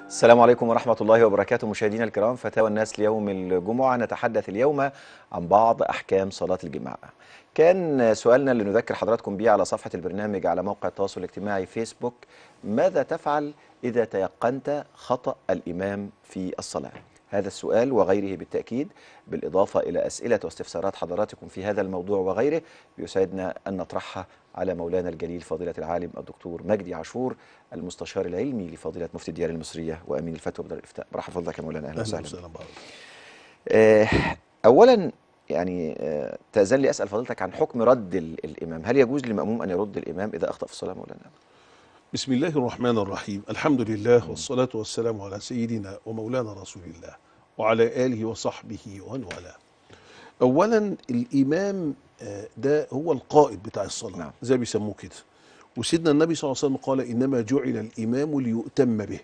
السلام عليكم ورحمة الله وبركاته مشاهدينا الكرام فتاوى الناس ليوم الجمعة نتحدث اليوم عن بعض أحكام صلاة الجماعة كان سؤالنا اللي نذكر حضراتكم به على صفحة البرنامج على موقع التواصل الاجتماعي فيسبوك ماذا تفعل إذا تيقنت خطأ الإمام في الصلاة هذا السؤال وغيره بالتأكيد بالإضافة إلى أسئلة واستفسارات حضراتكم في هذا الموضوع وغيره بيسعدنا أن نطرحها على مولانا الجليل فضيلة العالم الدكتور مجدي عاشور المستشار العلمي لفضيلة مفتي الديار المصرية وأمين الفتوى بدار الإفتاء برحب فضلك يا مولانا أهلا وسهلا آه، أولا يعني آه، تأذن لي أسأل فضيلتك عن حكم رد ال- الإمام هل يجوز للمأموم أن يرد الإمام إذا أخطأ في الصلاة مولانا بسم الله الرحمن الرحيم الحمد لله والصلاة والسلام على سيدنا ومولانا رسول الله وعلى آله وصحبه ومن والاه أولا الإمام آه، ده هو القائد بتاع الصلاة نعم. زي بيسموه كده وسيدنا النبي صلى الله عليه وسلم قال إنما جعل الإمام ليؤتم به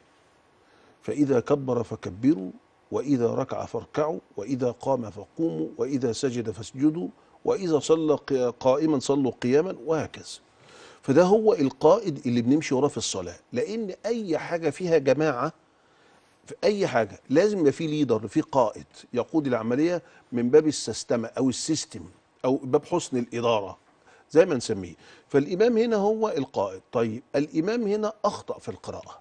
فإذا كبر فكبروا وإذا ركع فاركعوا وإذا قام فقوموا وإذا سجد فاسجدوا وإذا صلى قي- قائما صلوا قياما وهكذا فده هو القائد اللي بنمشي وراه في الصلاة لأن أي حاجة فيها جماعة في أي حاجة لازم يبقى في ليدر في قائد يقود العملية من باب السيستم أو السيستم أو باب حسن الإدارة زي ما نسميه فالإمام هنا هو القائد طيب الإمام هنا أخطأ في القراءة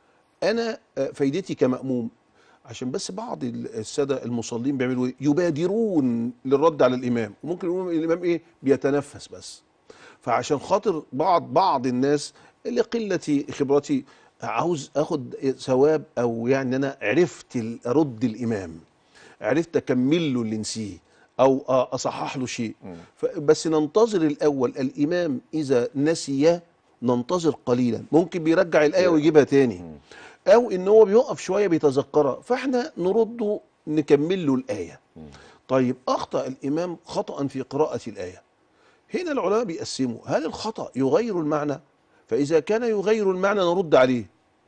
أنا آه، فايدتي كمأموم عشان بس بعض ال- السادة المصلين بيعملوا إيه؟ يبادرون للرد على الإمام وممكن يقولوا الإمام إيه بيتنفس بس فعشان خاطر بعض بعض الناس لقلة خبرتي عاوز اخد ثواب او يعني انا عرفت ال- ارد الامام عرفت اكمل له اللي نسيه او أ- اصحح له شيء ف- بس ننتظر الاول الامام اذا نسي ننتظر قليلا ممكن بيرجع الايه ويجيبها تاني او ان هو بيقف شويه بيتذكرها فاحنا نرده نكمل له الايه طيب اخطا الامام خطا في قراءه الايه هنا العلماء بيقسموا هل الخطأ يغير المعنى فإذا كان يغير المعنى نرد عليه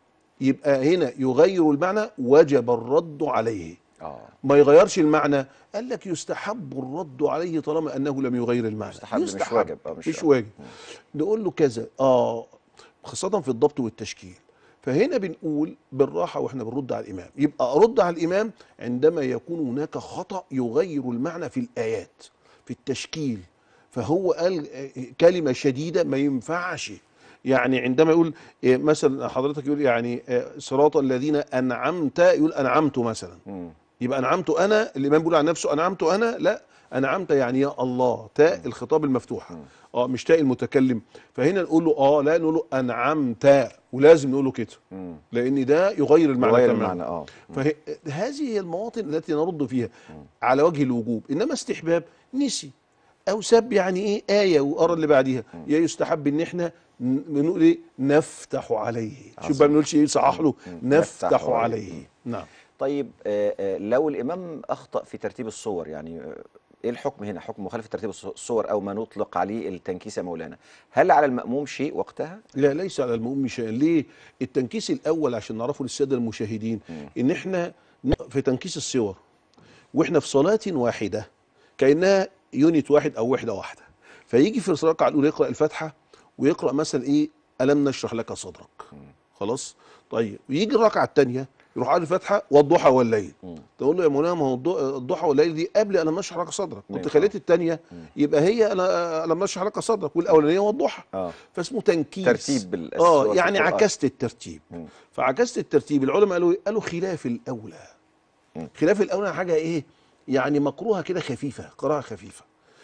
يبقى هنا يغير المعنى وجب الرد عليه آه ما يغيرش المعنى قال لك يستحب الرد عليه طالما أنه لم يغير المعنى يستحب مش واجب، آه، مش مش, واجب. واجب نقول له كذا اه خاصة في الضبط والتشكيل فهنا بنقول بالراحة واحنا بنرد على الإمام يبقى أرد على الإمام عندما يكون هناك خطأ يغير المعنى في الآيات في التشكيل فهو قال آه، كلمة شديدة ما ينفعش يعني عندما يقول آه، مثلا حضرتك يقول يعني آه، صراط الذين أنعمت يقول أنعمت مثلا مم. يبقى انعمت انا الامام بيقول عن نفسه انعمت انا لا انعمت يعني يا الله تاء الخطاب المفتوحه اه مش تاء المتكلم فهنا نقول له اه لا نقول له انعمت ولازم نقول له كده مم. لان ده يغير المعنى يغير تماما. المعنى اه فهذه هي المواطن التي نرد فيها على وجه الوجوب انما استحباب نسي او سب يعني ايه ايه وقرا اللي بعديها يا يستحب ان احنا ن- بنقول ايه نفتح عليه شوف عظيم. بقى ما نقولش ايه صحح له نفتح نفتح عليه. عليه نعم طيب آه، آه، لو الإمام أخطأ في ترتيب الصور يعني آه، إيه الحكم هنا حكم مخالفة ترتيب الص- الصور أو ما نطلق عليه التنكيس يا مولانا هل على المأموم شيء وقتها لا ليس على المؤمن شيء ليه التنكيس الاول عشان نعرفه للساده المشاهدين ان احنا ن- في تنكيس الصور واحنا في صلاه واحده كانها يونت واحد او وحده واحده فيجي في الركعه الاولى يقرا الفاتحه ويقرا مثلا ايه الم نشرح لك صدرك خلاص طيب ويجي الركعه الثانيه يروح قال الفاتحه والضحى والليل تقول له يا مولانا ما هو الض- الضحى والليل دي قبل الم نشرح لك صدرك كنت ماشي. خليت الثانيه يبقى هي انا الم نشرح لك صدرك والاولانيه هو الضحى اه فاسمه تنكيس ترتيب الأسواق اه في يعني القرآن. عكست الترتيب مم. فعكست الترتيب العلماء قالوا إيه؟ قالوا خلاف الاولى خلاف الاولى حاجه ايه يعني مكروهه كده خفيفه قراءه خفيفه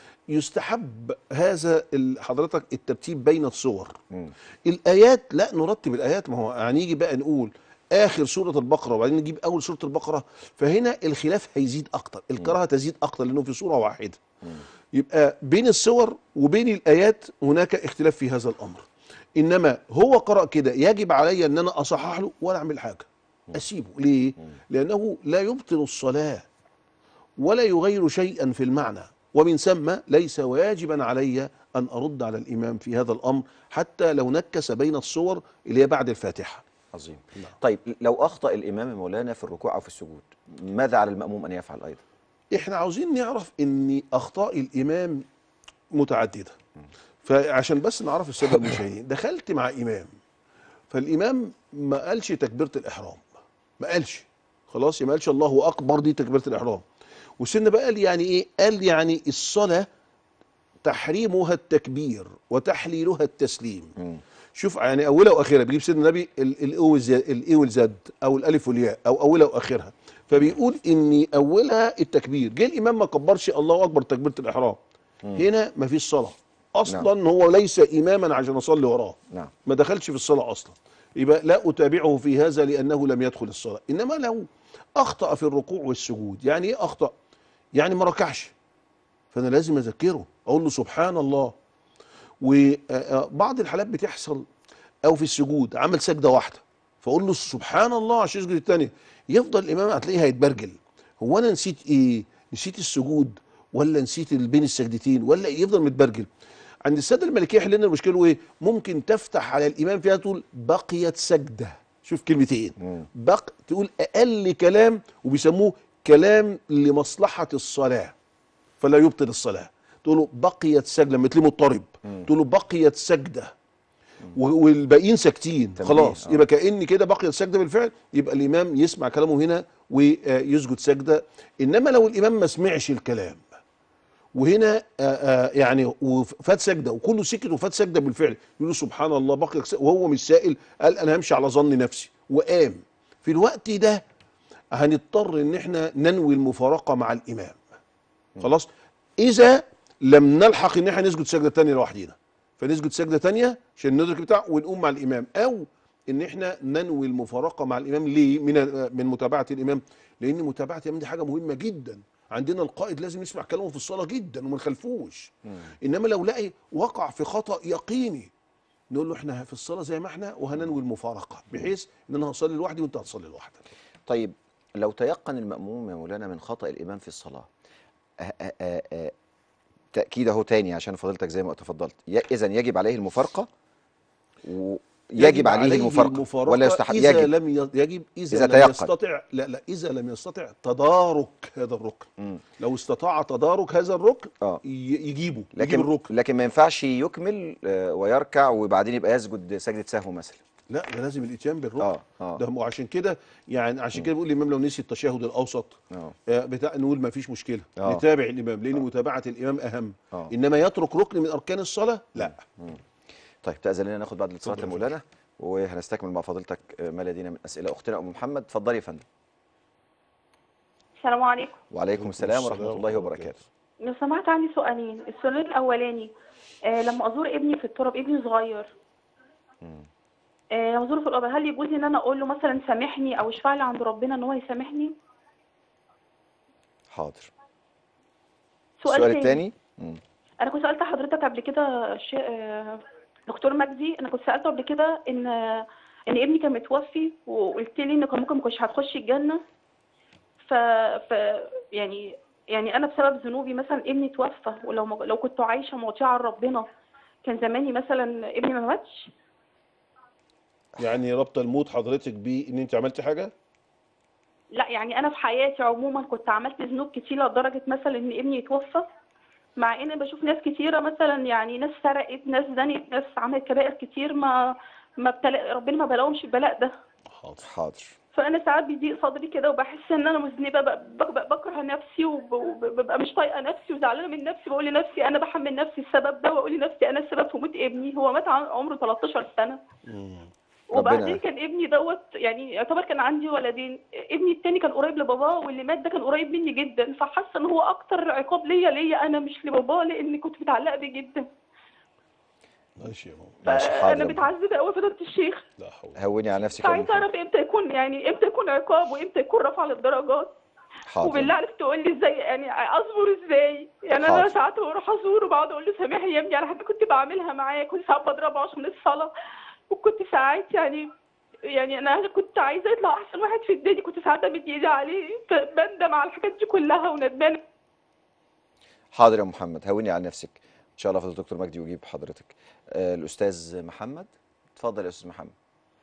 يستحب هذا ال- حضرتك الترتيب بين الصور مم. الايات لا نرتب الايات ما هو هنيجي بقى نقول اخر سوره البقره وبعدين نجيب اول سوره البقره فهنا الخلاف هيزيد اكتر الكراهه تزيد اكتر لانه في سوره واحده يبقى بين الصور وبين الايات هناك اختلاف في هذا الامر انما هو قرأ كده يجب علي ان انا اصحح له ولا اعمل حاجه اسيبه ليه لانه لا يبطل الصلاه ولا يغير شيئا في المعنى ومن ثم ليس واجبا علي ان ارد على الامام في هذا الامر حتى لو نكس بين الصور اللي هي بعد الفاتحه عظيم طيب لو أخطأ الإمام يا مولانا في الركوع أو في السجود ماذا على المأموم أن يفعل أيضا احنا عاوزين نعرف ان اخطاء الامام متعدده فعشان بس نعرف الساده المشاهدين دخلت مع امام فالامام ما قالش تكبيره الاحرام ما قالش خلاص ما قالش الله اكبر دي تكبيره الاحرام وسيدنا بقى قال يعني ايه قال يعني الصلاه تحريمها التكبير وتحليلها التسليم مم. شوف يعني اولها واخرها بيجيب سيدنا النبي ال- الاو والز- الاي والزد او الالف والياء او اولها واخرها فبيقول ان اولها التكبير جه الامام ما كبرش الله اكبر تكبيره الاحرام هنا ما فيش صلاه اصلا هو ليس اماما عشان اصلي وراه نعم ما دخلش في الصلاه اصلا يبقى لا اتابعه في هذا لانه لم يدخل الصلاه انما لو اخطا في الركوع والسجود يعني ايه اخطا يعني ما ركعش فانا لازم اذكره اقول له سبحان الله وبعض الحالات بتحصل او في السجود عمل سجده واحده فاقول له سبحان الله عشان يسجد الثانيه يفضل الامام هتلاقيه هيتبرجل هو انا نسيت ايه نسيت السجود ولا نسيت ال- بين السجدتين ولا إيه؟ يفضل متبرجل عند الساده المالكيه حلنا المشكله ايه ممكن تفتح على الامام فيها تقول بقيت سجده شوف كلمتين بق تقول اقل كلام وبيسموه كلام لمصلحه الصلاه فلا يبطل الصلاه تقول له بقيت سجده لما تلاقيه مضطرب تقول له بقيت سجده و- والباقيين ساكتين تنبيه، خلاص آه. يبقى كأن كده بقيت سجده بالفعل يبقى الامام يسمع كلامه هنا ويسجد سجده انما لو الامام ما سمعش الكلام وهنا آه، آه، يعني وفات سجده وكله سكت وفات سجده بالفعل يقول له سبحان الله بقي سجدة وهو مش سائل قال انا همشي على ظن نفسي وقام في الوقت ده هنضطر ان احنا ننوي المفارقه مع الامام خلاص اذا لم نلحق ان احنا نسجد سجده تانية لوحدينا فنسجد سجده تانية عشان ندرك بتاع ونقوم مع الامام او ان احنا ننوي المفارقه مع الامام ليه من من متابعه الامام لان متابعه الامام دي حاجه مهمه جدا عندنا القائد لازم يسمع كلامه في الصلاه جدا وما نخالفوش انما لو لقي وقع في خطا يقيني نقول له احنا في الصلاه زي ما احنا وهننوي المفارقه بحيث ان انا هصلي لوحدي وانت هتصلي لوحدك طيب لو تيقن المأموم يا مولانا من خطأ الإمام في الصلاة أ- أ- أ- أ- تأكيد أهو تاني عشان فضيلتك زي ما تفضلت إذا يجب عليه المفارقة ويجب عليه المفارقة ولا يستحب إذا يجب لم ي- يجب إذا, إذا لم تيقن. يستطع لا لا إذا لم يستطع تدارك هذا الركن مم. لو استطاع تدارك هذا الركن آه. ي- يجيبه يجيب لكن الركن لكن ما ينفعش يكمل آه، ويركع وبعدين يبقى يسجد سجدة سهو مثلا لا ده لازم الاتيان بالركن اه اه ده وعشان كده يعني عشان كده بيقول الامام لو نسي التشهد الاوسط اه آه، بتاع نقول ما فيش مشكله آه. نتابع الامام لان متابعه الامام اهم آه. انما يترك ركن من اركان الصلاه لا طيب تأذن لنا ناخد بعض الاتصالات يا اتفضل يا مولانا وهنستكمل مع فضيلتك آه، ما لدينا من أسئلة أختنا أم محمد اتفضلي يا فندم السلام عليكم وعليكم السلام ورحمة السلام الله ورحمة وبركاته لو سمحت عندي سؤالين السؤال الاولاني آه لما ازور ابني في التراب ابني صغير آه لما ازوره في القبر هل يجوز ان انا اقول له مثلا سامحني او اشفع لي عند ربنا ان هو يسامحني حاضر سؤال السؤال تاني. الثاني مم. انا كنت سالت حضرتك قبل كده شيء آه دكتور مجدي انا كنت سالته قبل كده ان آه، ان ابني كان متوفي وقلت لي ان كان ممكن ما كنتش هتخش الجنه ف, ف يعني يعني انا بسبب ذنوبي مثلا ابني توفى ولو ما لو كنت عايشه مطيعه لربنا كان زماني مثلا ابني ما ماتش يعني ربط الموت حضرتك بيه ان انت عملتي حاجه لا يعني انا في حياتي عموما كنت عملت ذنوب كتيره لدرجه مثلا ان ابني يتوفى مع ان بشوف ناس كتيره مثلا يعني ناس سرقت ناس زنت ناس عملت كبائر كتير ما ما بتلا... ربنا ما بلاهمش البلاء ده حاضر حاضر فانا ساعات بيضيق صدري كده وبحس ان انا مذنبه ب- ب- بكره نفسي وب- وببقى مش طايقه نفسي وزعلانه من نفسي بقول لنفسي انا بحمل نفسي السبب ده واقول لنفسي انا السبب في موت ابني هو مات عن- عمره 13 سنه مم. وبعدين ربنا- كان ابني دوت يعني يعتبر كان عندي ولدين ابني التاني كان قريب لباباه واللي مات ده كان قريب مني جدا فحاسه ان هو اكتر عقاب ليا ليا انا مش لباباه لان كنت متعلقه بيه جدا ماشي يا ماما ماشي فانا حاضر متعذبه قوي فضيله الشيخ لا حول هوني على نفسك يا أم فعايزه محمد. اعرف امتى يكون يعني امتى يكون عقاب وامتى يكون رفع للدرجات حاضر وبالله عليك تقول لي ازاي يعني اصبر ازاي يعني حاضر. انا ساعات بروح ازوره وبقعد اقول له سامحني يا ابني على حاجه كنت بعملها معاه كنت ساعات بضربه عشان الصلاه وكنت ساعات يعني يعني انا كنت عايزه يطلع احسن واحد في الدنيا كنت ساعات بمد ايدي عليه فبندم على الحاجات دي كلها وندمانه حاضر يا أم محمد هوني على نفسك ان شاء الله فضل الدكتور مجدي يجيب حضرتك آه، الاستاذ محمد اتفضل يا استاذ محمد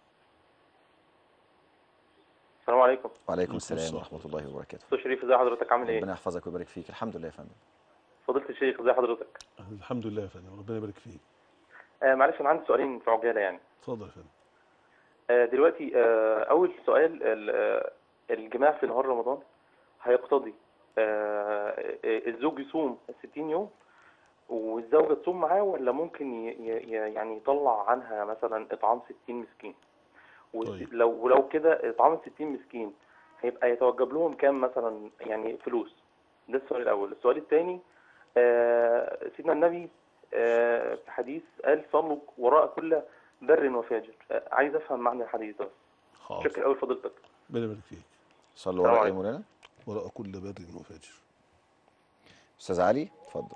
السلام عليكم وعليكم السلام. السلام ورحمه الله وبركاته استاذ شريف ازي حضرتك عامل ايه ربنا يحفظك ويبارك فيك الحمد لله يا فندم فضيله الشيخ ازي حضرتك الحمد لله يا فندم ربنا يبارك فيك آه معلش انا عندي سؤالين في عجاله يعني اتفضل يا فندم آه، دلوقتي آه، أول سؤال ال- آه، الجماع في نهار رمضان هيقتضي آه، آه، الزوج يصوم 60 يوم والزوجة تصوم معاه ولا ممكن ي- ي- ي- يعني يطلع عنها مثلا إطعام 60 مسكين طيب. ولو ولو كده إطعام 60 مسكين هيبقى يتوجب لهم كام مثلا يعني فلوس ده السؤال الأول السؤال الثاني سيدنا النبي آه، في حديث قال صلوا وراء كل بر وفاجر آه، عايز أفهم معنى الحديث ده حاضر شكرا أوي فضيلتك ربنا يبارك فيك صلوا السلام وراء عليكم. مولانا وراء كل بر وفاجر استاذ علي اتفضل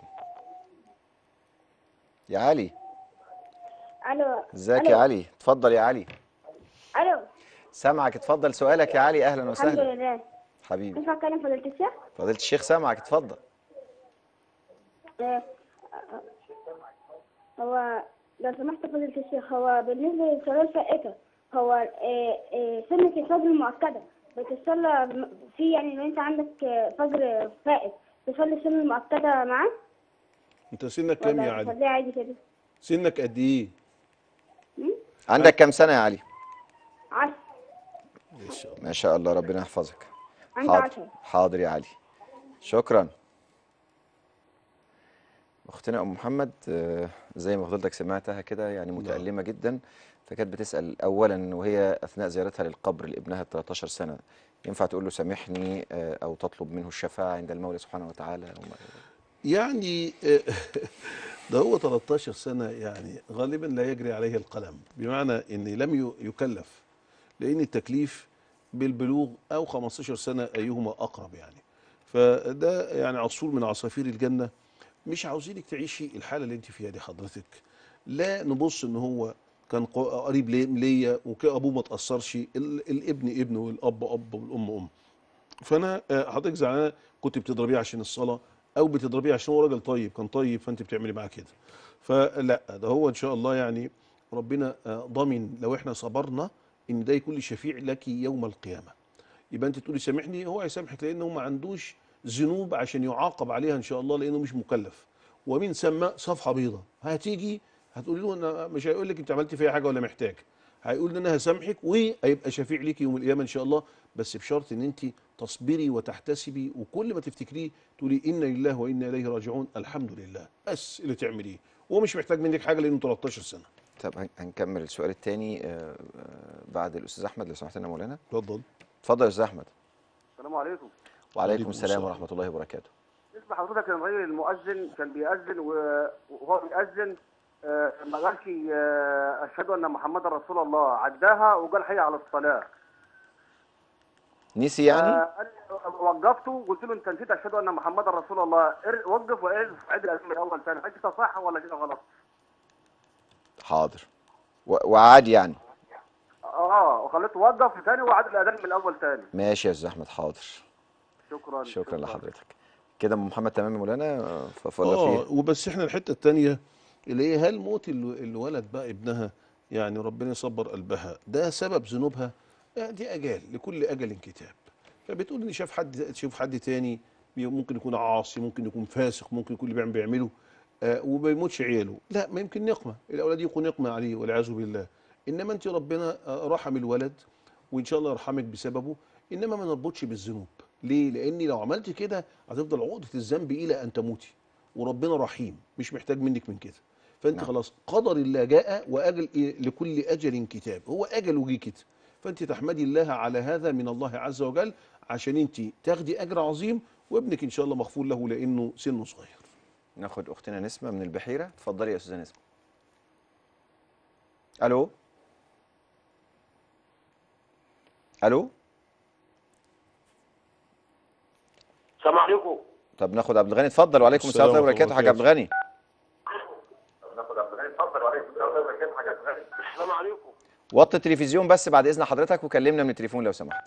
يا علي الو ازيك ألو. يا علي اتفضل يا علي الو سامعك اتفضل سؤالك يا علي اهلا الحمد وسهلا لله حبيبي ينفع اتكلم فضيلة الشيخ؟ فضيله الشيخ سامعك اتفضل آه، آه، هو لو سمحت فضيلة الشيخ هو بالنسبة للصلاة الفائتة هو آه، آه، سنة الفجر المؤكدة بتصلى م- في يعني لو انت عندك آه، فجر فائت تصلي السنة المؤكدة معاه انت سنك كام يا ولا علي تصليها عادي كده؟ سنك قد ايه عندك كام سنه يا علي عشر ان شاء الله ما شاء الله ربنا يحفظك عندي حاضر عشرة حاضر يا علي شكرا اختنا ام محمد آه، زي ما فضلتك سمعتها كده يعني متألمة جدا فكانت بتسأل اولا وهي اثناء زيارتها للقبر لابنها ال 13 سنة ينفع تقول له سامحني آه، او تطلب منه الشفاعة عند المولى سبحانه وتعالى يعني آه، ده هو 13 سنة يعني غالبا لا يجري عليه القلم بمعنى ان لم ي- يكلف لان التكليف بالبلوغ او 15 سنة ايهما اقرب يعني فده يعني عصفور من عصافير الجنة مش عاوزينك تعيشي الحالة اللي انت فيها دي حضرتك لا نبص ان هو كان قو- قريب لي- ليا وابوه ما تاثرش ال- الابن ابن والاب اب والام ام فانا آه، حضرتك زعلانه كنت بتضربيه عشان الصلاه او بتضربيه عشان هو راجل طيب كان طيب فانت بتعملي معاه كده فلا ده هو ان شاء الله يعني ربنا آه، ضامن لو احنا صبرنا ان ده يكون لي شفيع لك يوم القيامه يبقى انت تقولي سامحني هو هيسامحك لانه ما عندوش ذنوب عشان يعاقب عليها ان شاء الله لانه مش مكلف ومن ثم صفحه بيضاء هتيجي هتقولي له انا مش هيقول لك انت عملت فيا حاجه ولا محتاج هيقول ان انا هسامحك وهيبقى شفيع ليك يوم القيامه ان شاء الله بس بشرط ان انت تصبري وتحتسبي وكل ما تفتكريه تقولي انا لله وانا اليه راجعون الحمد لله بس اللي تعمليه وهو مش محتاج منك حاجه لانه 13 سنه طب هن- هنكمل السؤال الثاني بعد الاستاذ احمد لو سمحت لنا مولانا اتفضل اتفضل يا استاذ احمد السلام عليكم وعليكم وعليكم السلام السلام. ورحمة الله وبركاته اسم حضرتك كان الراجل المؤذن كان بيأذن و- وهو بيأذن آه، ما قالش آه، أشهد أن محمد رسول الله عداها وقال حي على الصلاة نسي يعني آه، قال- وقفته قلت له أنت نسيت أشهد أن محمد رسول الله ار- وقف وعيد عيد الأذان من الأول ثاني هل كده صح ولا كده غلط؟ حاضر و- وعاد يعني اه وخليته وقف ثاني وعاد الأذان من الأول ثاني ماشي يا استاذ احمد حاضر شكرا شكرا لحضرتك كده ام محمد تمام يا مولانا ف- ولا اه في وبس احنا الحته الثانيه اللي هي هل موت ال- الولد بقى ابنها يعني ربنا يصبر قلبها ده سبب ذنوبها آه، دي اجال لكل اجل كتاب فبتقول ان شاف حد تشوف حد تاني بي- ممكن يكون عاصي ممكن يكون فاسق ممكن يكون اللي بيعمل بيعمله آه وما يموتش عياله لا ما يمكن نقمه الاولاد يكون نقمه عليه والعياذ بالله انما انت ربنا آه، رحم الولد وان شاء الله يرحمك بسببه انما ما نربطش بالذنوب ليه لاني لو عملت كده هتفضل عقده الذنب الى ان تموتي وربنا رحيم مش محتاج منك من كده فانت نعم. خلاص قدر الله جاء واجل إيه؟ لكل اجل كتاب هو اجل وجي كده فانت تحمدي الله على هذا من الله عز وجل عشان انت تاخدي اجر عظيم وابنك ان شاء الله مغفور له لانه سنه صغير ناخد اختنا نسمة من البحيرة اتفضلي يا استاذة نسمة الو الو السلام عليكم طب ناخد عبد الغني اتفضل وعليكم السلام ورحمة الله وبركاته حاج عبد الغني السلام عليكم وطي التلفزيون بس بعد اذن حضرتك وكلمنا من التليفون لو سمحت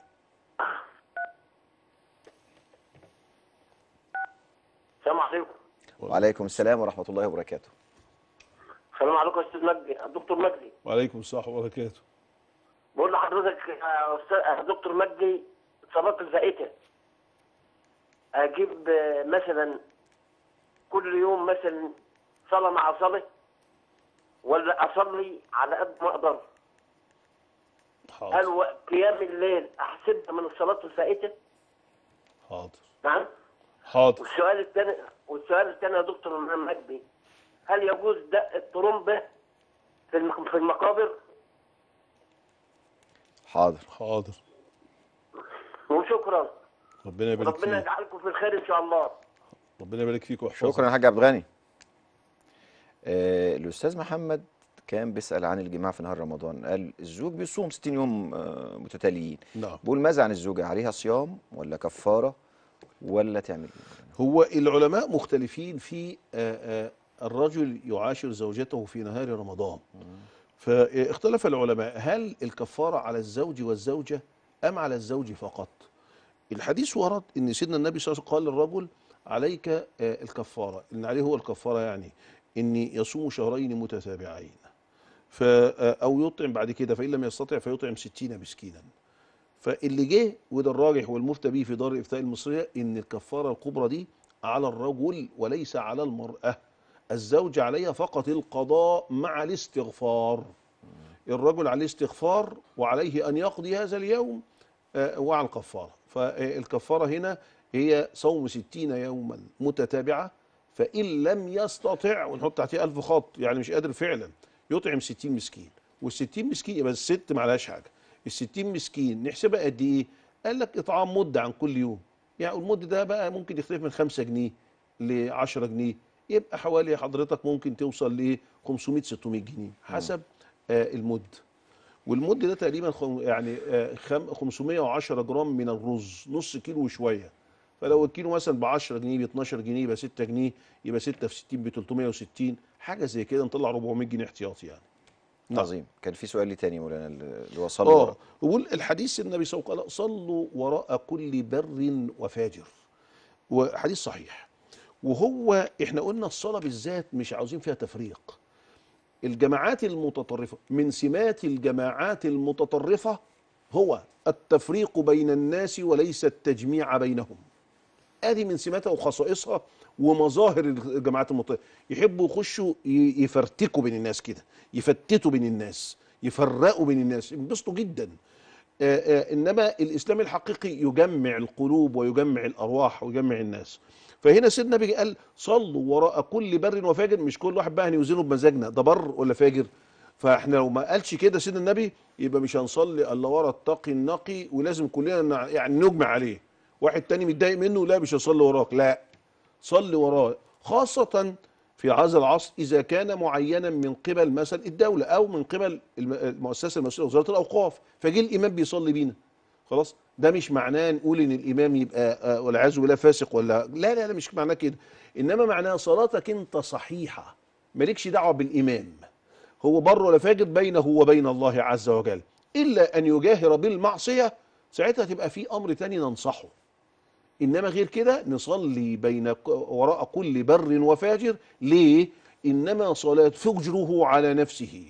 السلام عليكم وعليكم السلام ورحمة الله وبركاته السلام عليكم يا استاذ مجدي الدكتور مجدي وعليكم السلام وبركاته بقول لحضرتك يا استاذ يا دكتور مجدي صلاه الفائته اجيب آه، مثلا كل يوم مثلا صلاه مع صلاه ولا اصلي على قد ما اقدر حاضر. هل و- قيام الليل احسبها من الصلاه الفائته؟ حاضر نعم حاضر والسؤال الثاني والسؤال الثاني يا دكتور محمد مجدي هل يجوز دق الطرمبه في الم- في المقابر؟ حاضر حاضر وشكرا ربنا يبارك ربنا فيك يجعلكم في الخير ان شاء الله ربنا يبارك فيك ويحفظك شكرا يا حاج عبد الغني آه الاستاذ محمد كان بيسال عن الجماع في نهار رمضان قال الزوج بيصوم 60 يوم آه متتاليين نعم بقول ماذا عن الزوجه عليها صيام ولا كفاره ولا تعمل ايه هو العلماء مختلفين في آه، آه، الرجل يعاشر زوجته في نهار رمضان فاختلف العلماء هل الكفارة على الزوج والزوجة أم على الزوج فقط الحديث ورد ان سيدنا النبي صلى الله عليه وسلم قال للرجل عليك آه، الكفارة ان عليه هو الكفارة يعني ان يصوم شهرين متتابعين ف آه، او يطعم بعد كده فان لم يستطع فيطعم ستين مسكينا فاللي جه وده الراجح والمفتى به في دار الافتاء المصريه ان الكفاره الكبرى دي على الرجل وليس على المراه الزوج عليها فقط القضاء مع الاستغفار الرجل عليه استغفار وعليه ان يقضي هذا اليوم آه، وعلى الكفاره فالكفاره هنا هي صوم ستين يوما متتابعه فان لم يستطع ونحط تحتيه ألف خط يعني مش قادر فعلا يطعم ستين مسكين والستين مسكين يبقى الست ما عليهاش حاجه الستين مسكين نحسبها قد ايه قال لك اطعام مده عن كل يوم يعني المده ده بقى ممكن يختلف من 5 جنيه ل 10 جنيه يبقى حوالي حضرتك ممكن توصل ل 500 600 جنيه حسب آه المد والمد ده تقريبا خم- يعني آه، خم- 510 جرام من الرز نص كيلو وشويه فلو الكيلو مثلا ب 10 جنيه ب 12 جنيه يبقى 6 جنيه يبقى 6 في 60 ب 360 حاجه زي كده نطلع 400 جنيه احتياطي يعني نعم. عظيم كان في سؤال لي تاني مولانا اللي وصل اه له يقول الحديث النبي صلى الله عليه وسلم قال صلوا وراء كل بر وفاجر وحديث صحيح وهو احنا قلنا الصلاه بالذات مش عاوزين فيها تفريق الجماعات المتطرفه من سمات الجماعات المتطرفه هو التفريق بين الناس وليس التجميع بينهم ادي من سماتها وخصائصها ومظاهر الجماعات المتطرفه يحبوا يخشوا ي- يفرتكوا بين الناس كده يفتتوا بين الناس يفرقوا بين الناس ينبسطوا جدا آه، آه، انما الاسلام الحقيقي يجمع القلوب ويجمع الارواح ويجمع الناس فهنا سيدنا النبي قال صلوا وراء كل بر وفاجر مش كل واحد بقى هنوزنه بمزاجنا ده بر ولا فاجر فاحنا لو ما قالش كده سيدنا النبي يبقى مش هنصلي الا ورا التقي النقي ولازم كلنا نع- يعني نجمع عليه واحد تاني متضايق منه لا مش هصلي وراك لا صلي وراه خاصة في هذا العصر إذا كان معينا من قبل مثلا الدولة أو من قبل الم- المؤسسة المسؤولة وزارة الأوقاف فجه الإمام بيصلي بينا خلاص ده مش معناه نقول ان الامام يبقى آه، والعياذ بالله فاسق ولا لا لا لا مش معناه كده انما معناه صلاتك انت صحيحه مالكش دعوه بالامام هو بر ولا فاجر بينه وبين الله عز وجل الا ان يجاهر بالمعصيه ساعتها تبقى في امر تاني ننصحه انما غير كده نصلي بين ك- وراء كل بر وفاجر ليه انما صلاه فجره على نفسه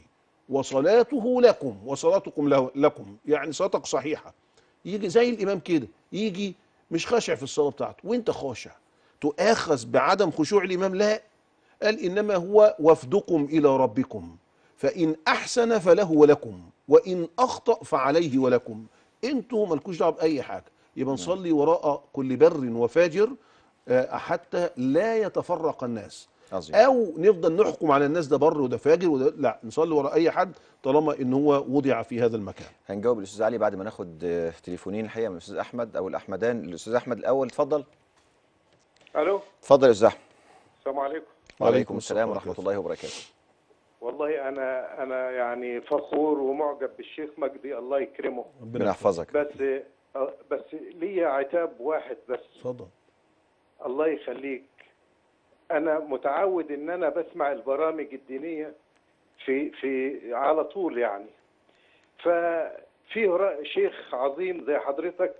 وصلاته لكم وصلاتكم له- لكم يعني صلاتك صحيحه يجي زي الامام كده يجي مش خاشع في الصلاه بتاعته وانت خاشع تؤاخذ بعدم خشوع الامام لا قال انما هو وفدكم الى ربكم فان احسن فله ولكم وان اخطا فعليه ولكم انتوا مالكوش دعوه باي حاجه يبقى نصلي وراء كل بر وفاجر آه، حتى لا يتفرق الناس عظيم او نفضل نحكم على الناس ده بر وده فاجر وده لا نصلي وراء اي حد طالما ان هو وضع في هذا المكان هنجاوب الاستاذ علي بعد ما ناخد آه، تليفونين الحقيقه من الاستاذ احمد او الاحمدان الاستاذ احمد الاول اتفضل الو اتفضل يا استاذ احمد السلام عليكم وعليكم السلام ورحمه الله وبركاته والله انا انا يعني فخور ومعجب بالشيخ مجدي الله يكرمه ربنا يحفظك بس بس ليا عتاب واحد بس اتفضل الله يخليك انا متعود ان انا بسمع البرامج الدينيه في في على طول يعني ففي را- شيخ عظيم زي حضرتك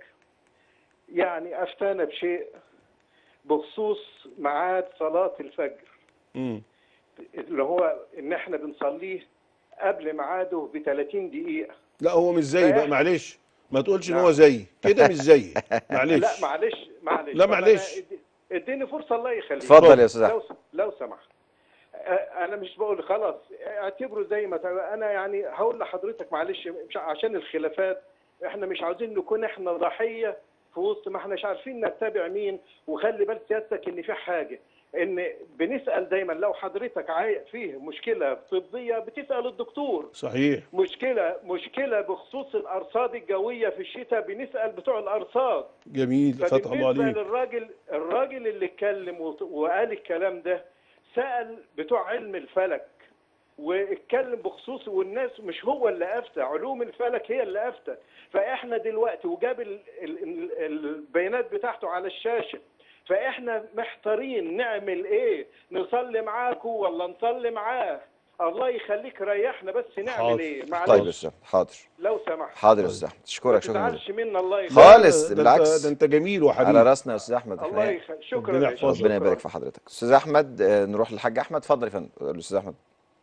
يعني افتانا بشيء بخصوص ميعاد صلاه الفجر امم اللي هو ان احنا بنصليه قبل ميعاده ب 30 دقيقه لا هو مش زيي بقى فإحنا- معلش ما تقولش ان نعم. هو زيي كده مش زيي معلش لا معلش معلش لا، طب أنا معلش. ادي- اديني فرصه الله يخليك اتفضل يا أستاذ أحمد. لو لو سمحت آه، انا مش بقول خلاص اعتبره زي ما تع- انا يعني هقول لحضرتك معلش مش عشان الخلافات احنا مش عاوزين نكون احنا ضحيه في وسط ما احناش عارفين نتبع مين وخلي بال سيادتك ان في حاجه ان بنسال دايما لو حضرتك عاي- فيه مشكله طبيه بتسال الدكتور صحيح مشكله مشكله بخصوص الارصاد الجويه في الشتاء بنسال بتوع الارصاد جميل فتح الله فبالنسبه عليك للراجل الراجل اللي اتكلم وط- وقال الكلام ده سال بتوع علم الفلك واتكلم بخصوص والناس مش هو اللي افتى علوم الفلك هي اللي افتى فاحنا دلوقتي وجاب ال- ال- ال- البيانات بتاعته على الشاشه فاحنا محتارين نعمل ايه نصلي معاكم ولا نصلي معاه الله يخليك ريحنا بس نعمل حاضر. ايه طيب معلش يا استاذ حاضر لو سمحت حاضر يا استاذ احمد ما اشكرك شكرا جزيلا تزعلش منا الله يخليك خالص ده بالعكس انت, ده انت جميل وحبيب على راسنا يا استاذ احمد الله احنا يخليك شكرا ربنا يا يحفظك. شيخ. ربنا يبارك في حضرتك استاذ احمد آه، نروح للحاج احمد اتفضل يا فندم الاستاذ احمد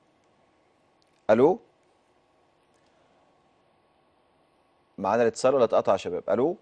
الو معانا الاتصال ولا اتقطع يا شباب الو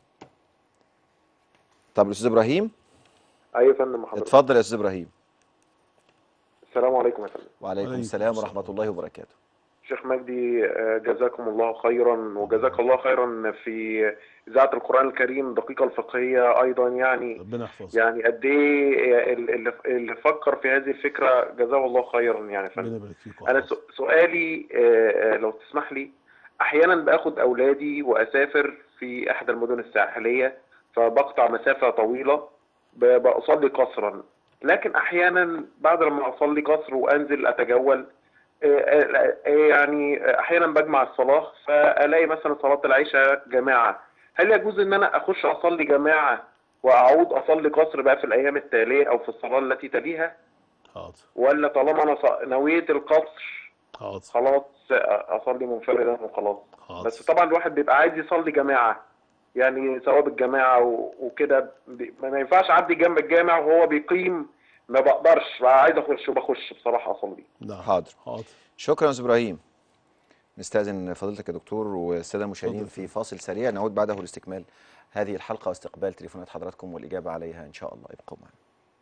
طب الاستاذ ابراهيم ايوه يا فندم حضرتك اتفضل يا استاذ ابراهيم السلام عليكم يا فندم وعليكم وعليكم السلام السلام. ورحمه الله وبركاته شيخ مجدي آه، جزاكم الله خيرا وجزاك الله خيرا في اذاعه القران الكريم الدقيقه الفقهيه ايضا يعني ربنا يحفظك يعني قد ايه اللي اللي فكر في هذه الفكره جزاه الله خيرا يعني يا فندم ربنا يبارك فيك انا ويحفظك. سو- سؤالي آه، آه، لو تسمح لي احيانا باخد اولادي واسافر في احدى المدن الساحليه فبقطع مسافه طويله ب- بصلي قصرا لكن احيانا بعد لما اصلي قصر وانزل اتجول آه، آه، آه، يعني احيانا بجمع الصلاه فالاقي مثلا صلاه العشاء جماعه هل يجوز ان انا اخش اصلي جماعه واعود اصلي قصر بقى في الايام التاليه او في الصلاه التي تليها حاضر ولا طالما انا ص- نويت القصر حاضر خلاص اصلي منفردا وخلاص حاضر بس طبعا الواحد بيبقى عايز يصلي جماعه يعني ثواب الجماعه و- وكده بي- ما ينفعش اعدي جنب الجامع وهو بيقيم ما بقدرش بقى عايز اخش وبخش بصراحه اصلي نعم حاضر حاضر شكرا يا استاذ ابراهيم نستاذن فضيلتك يا دكتور والساده المشاهدين اتفضل. في فاصل سريع نعود بعده لاستكمال هذه الحلقه واستقبال تليفونات حضراتكم والاجابه عليها ان شاء الله ابقوا معنا